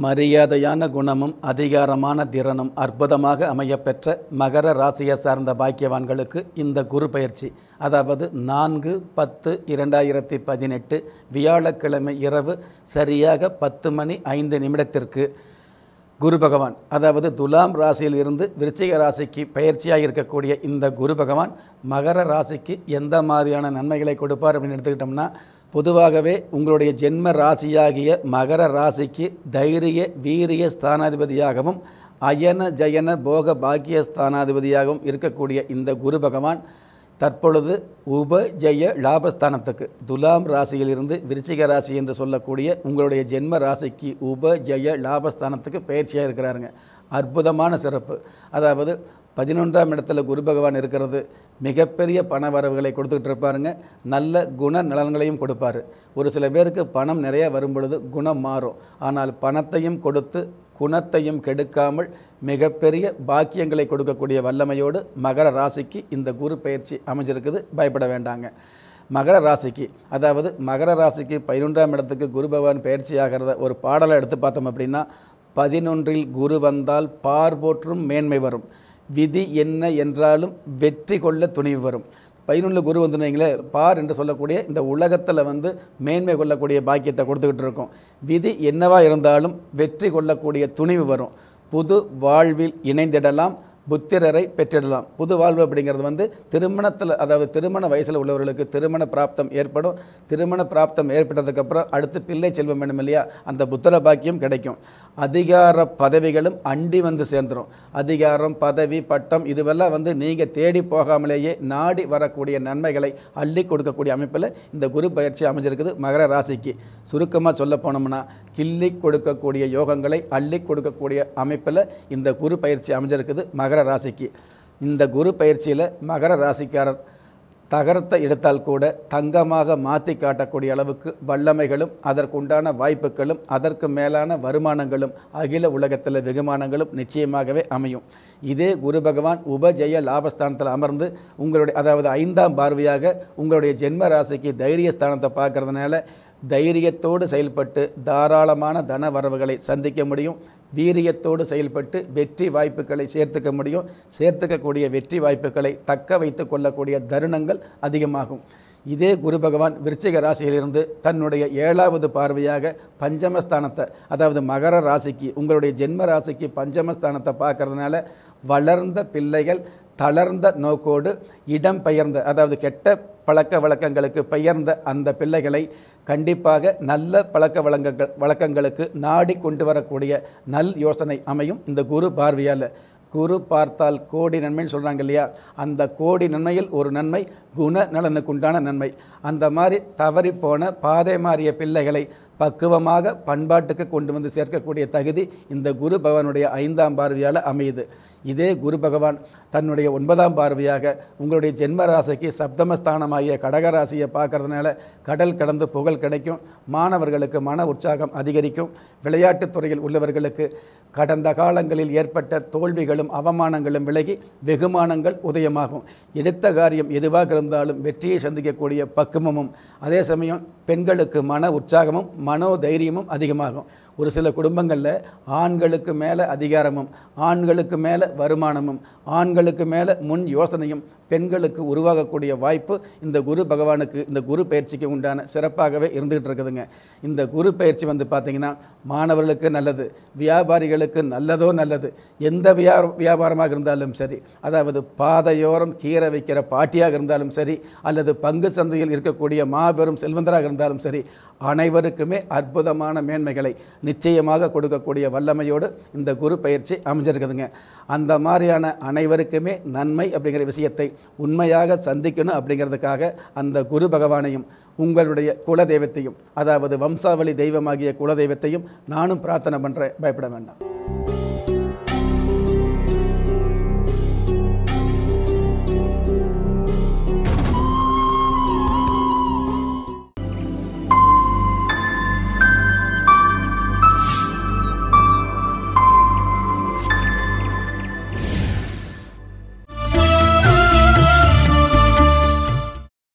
மரியாதையான குணமும் அதிகாரமான திறனும் அற்புதமாக அமையப்பெற்ற மகர ராசியை சார்ந்த பாக்கியவான்களுக்கு இந்த குரு பயிற்சி அதாவது நான்கு பத்து இரண்டாயிரத்தி பதினெட்டு வியாழக்கிழமை இரவு சரியாக பத்து மணி ஐந்து நிமிடத்திற்கு குரு பகவான் அதாவது துலாம் ராசியில் இருந்து விருச்சிக ராசிக்கு பயிற்சியாக இருக்கக்கூடிய இந்த குரு பகவான் மகர ராசிக்கு எந்த மாதிரியான நன்மைகளை கொடுப்பார் அப்படின்னு எடுத்துக்கிட்டோம்னா பொதுவாகவே உங்களுடைய ஜென்ம ராசியாகிய மகர ராசிக்கு தைரிய வீரிய ஸ்தானாதிபதியாகவும் அயன ஜயன போக பாக்கிய ஸ்தானாதிபதியாகவும் இருக்கக்கூடிய இந்த குரு பகவான் தற்பொழுது உபஜய லாபஸ்தானத்துக்கு துலாம் ராசியிலிருந்து விருச்சிக ராசி என்று சொல்லக்கூடிய உங்களுடைய ஜென்ம ராசிக்கு உபஜய லாபஸ்தானத்துக்கு பயிற்சியாக இருக்கிறாருங்க அற்புதமான சிறப்பு அதாவது பதினொன்றாம் இடத்துல குரு பகவான் இருக்கிறது மிகப்பெரிய பண வரவுகளை கொடுத்துக்கிட்டு இருப்பாருங்க நல்ல குண நலன்களையும் கொடுப்பாரு ஒரு சில பேருக்கு பணம் நிறைய வரும் பொழுது குணம் மாறும் ஆனால் பணத்தையும் கொடுத்து குணத்தையும் கெடுக்காமல் மிகப்பெரிய பாக்கியங்களை கொடுக்கக்கூடிய வல்லமையோடு மகர ராசிக்கு இந்த குரு பயிற்சி அமைஞ்சிருக்குது பயப்பட வேண்டாங்க மகர ராசிக்கு அதாவது மகர ராசிக்கு பதினொன்றாம் இடத்துக்கு குரு பகவான் பயிற்சி ஆகிறத ஒரு பாடலை எடுத்து பார்த்தோம் அப்படின்னா பதினொன்றில் குரு வந்தால் பார் போற்றும் மேன்மை வரும் விதி என்ன என்றாலும் வெற்றி கொள்ள துணிவு வரும் பதினொன்றில் குரு வந்து வைங்களேன் பார் என்று சொல்லக்கூடிய இந்த உலகத்தில் வந்து மேன்மை கொள்ளக்கூடிய பாக்கியத்தை கொடுத்துக்கிட்டு இருக்கோம் விதி என்னவா இருந்தாலும் வெற்றி கொள்ளக்கூடிய துணிவு வரும் புது வாழ்வில் இணைந்திடலாம் புத்திரரை பெற்றிடலாம் புது வாழ்வு அப்படிங்கிறது வந்து திருமணத்தில் அதாவது திருமண வயசில் உள்ளவர்களுக்கு திருமண பிராப்தம் ஏற்படும் திருமண பிராப்தம் ஏற்பட்டதுக்கப்புறம் அடுத்து பிள்ளை செல்வம் வேணும் இல்லையா அந்த புத்திர பாக்கியம் கிடைக்கும் அதிகார பதவிகளும் அண்டி வந்து சேர்ந்துடும் அதிகாரம் பதவி பட்டம் இதுவெல்லாம் வந்து நீங்கள் தேடி போகாமலேயே நாடி வரக்கூடிய நன்மைகளை அள்ளி கொடுக்கக்கூடிய அமைப்பில் இந்த குரு பயிற்சி அமைஞ்சிருக்குது மகர ராசிக்கு சுருக்கமாக சொல்ல போனோம்னா கிள்ளி கொடுக்கக்கூடிய யோகங்களை அள்ளி கொடுக்கக்கூடிய அமைப்பில் இந்த குரு பயிற்சி அமைஞ்சிருக்குது மகர ராசிக்கு இந்த குரு பயிற்சியில் மகர ராசிக்காரர் தகரத்தை எடுத்தால் கூட தங்கமாக மாற்றி காட்டக்கூடிய அளவுக்கு வல்லமைகளும் அதற்குண்டான வாய்ப்புகளும் அதற்கு மேலான வருமானங்களும் அகில உலகத்தில் வெகுமானங்களும் நிச்சயமாகவே அமையும் இதே குரு பகவான் உபஜய லாபஸ்தானத்தில் அமர்ந்து உங்களுடைய அதாவது ஐந்தாம் பார்வையாக உங்களுடைய ஜென்ம ராசிக்கு தைரிய ஸ்தானத்தை பார்க்கறதுனால தைரியத்தோடு செயல்பட்டு தாராளமான தன வரவுகளை சந்திக்க முடியும் வீரியத்தோடு செயல்பட்டு வெற்றி வாய்ப்புகளை சேர்த்துக்க முடியும் சேர்த்துக்கக்கூடிய வெற்றி வாய்ப்புகளை தக்க வைத்து கொள்ளக்கூடிய தருணங்கள் அதிகமாகும் இதே குரு பகவான் விருச்சிக ராசியிலிருந்து தன்னுடைய ஏழாவது பார்வையாக பஞ்சமஸ்தானத்தை அதாவது மகர ராசிக்கு உங்களுடைய ஜென்ம ராசிக்கு பஞ்சமஸ்தானத்தை பார்க்கறதுனால வளர்ந்த பிள்ளைகள் தளர்ந்த நோக்கோடு இடம் பெயர்ந்த அதாவது கெட்ட பழக்க வழக்கங்களுக்கு பெயர்ந்த அந்த பிள்ளைகளை கண்டிப்பாக நல்ல பழக்க வழக்கங்கள் வழக்கங்களுக்கு நாடி கொண்டு வரக்கூடிய நல் யோசனை அமையும் இந்த குரு பார்வையால் குரு பார்த்தால் கோடி நன்மைன்னு சொல்கிறாங்க இல்லையா அந்த கோடி நன்மையில் ஒரு நன்மை குண நலனுக்குண்டான நன்மை அந்த மாதிரி தவறிப்போன பாதை மாறிய பிள்ளைகளை பக்குவமாக பண்பாட்டுக்கு கொண்டு வந்து சேர்க்கக்கூடிய தகுதி இந்த குரு பகவானுடைய ஐந்தாம் பார்வையால் அமையுது இதே குரு பகவான் தன்னுடைய ஒன்பதாம் பார்வையாக உங்களுடைய ஜென்ம ராசிக்கு சப்தமஸ்தானமாகிய கடகராசியை பார்க்கறதுனால கடல் கடந்து புகழ் கிடைக்கும் மாணவர்களுக்கு மன உற்சாகம் அதிகரிக்கும் விளையாட்டுத் துறையில் உள்ளவர்களுக்கு கடந்த காலங்களில் ஏற்பட்ட தோல்விகளும் அவமானங்களும் விலகி வெகுமானங்கள் உதயமாகும் எடுத்த காரியம் எதுவாக இருந்தாலும் வெற்றியை சந்திக்கக்கூடிய பக்குவமும் அதே சமயம் பெண்களுக்கு மன உற்சாகமும் மனோதைரியமும் அதிகமாகும் ஒரு சில குடும்பங்களில் ஆண்களுக்கு மேலே அதிகாரமும் ஆண்களுக்கு மேலே வருமானமும் ஆண்களுக்கு மேலே முன் யோசனையும் பெண்களுக்கு உருவாகக்கூடிய வாய்ப்பு இந்த குரு பகவானுக்கு இந்த குரு பயிற்சிக்கு உண்டான சிறப்பாகவே இருந்துகிட்டு இருக்குதுங்க இந்த குரு பயிற்சி வந்து பார்த்திங்கன்னா மாணவர்களுக்கு நல்லது வியாபாரிகளுக்கு நல்லதோ நல்லது எந்த வியா வியாபாரமாக இருந்தாலும் சரி அதாவது பாதையோரம் கீரை வைக்கிற பாட்டியாக இருந்தாலும் சரி அல்லது பங்கு சந்தையில் இருக்கக்கூடிய மாபெரும் செல்வந்தராக இருந்தாலும் சரி அனைவருக்குமே அற்புதமான மேன்மைகளை நிச்சயமாக கொடுக்கக்கூடிய வல்லமையோடு இந்த குரு பயிற்சி அமைஞ்சிருக்குதுங்க அந்த மாதிரியான அனைவருக்குமே நன்மை அப்படிங்கிற விஷயத்தை உண்மையாக சந்திக்கணும் அப்படிங்கிறதுக்காக அந்த குரு பகவானையும் உங்களுடைய குலதெய்வத்தையும் அதாவது வம்சாவளி தெய்வமாகிய குலதெய்வத்தையும் நானும் பிரார்த்தனை பண்ணுறேன் பயப்பட வேண்டாம்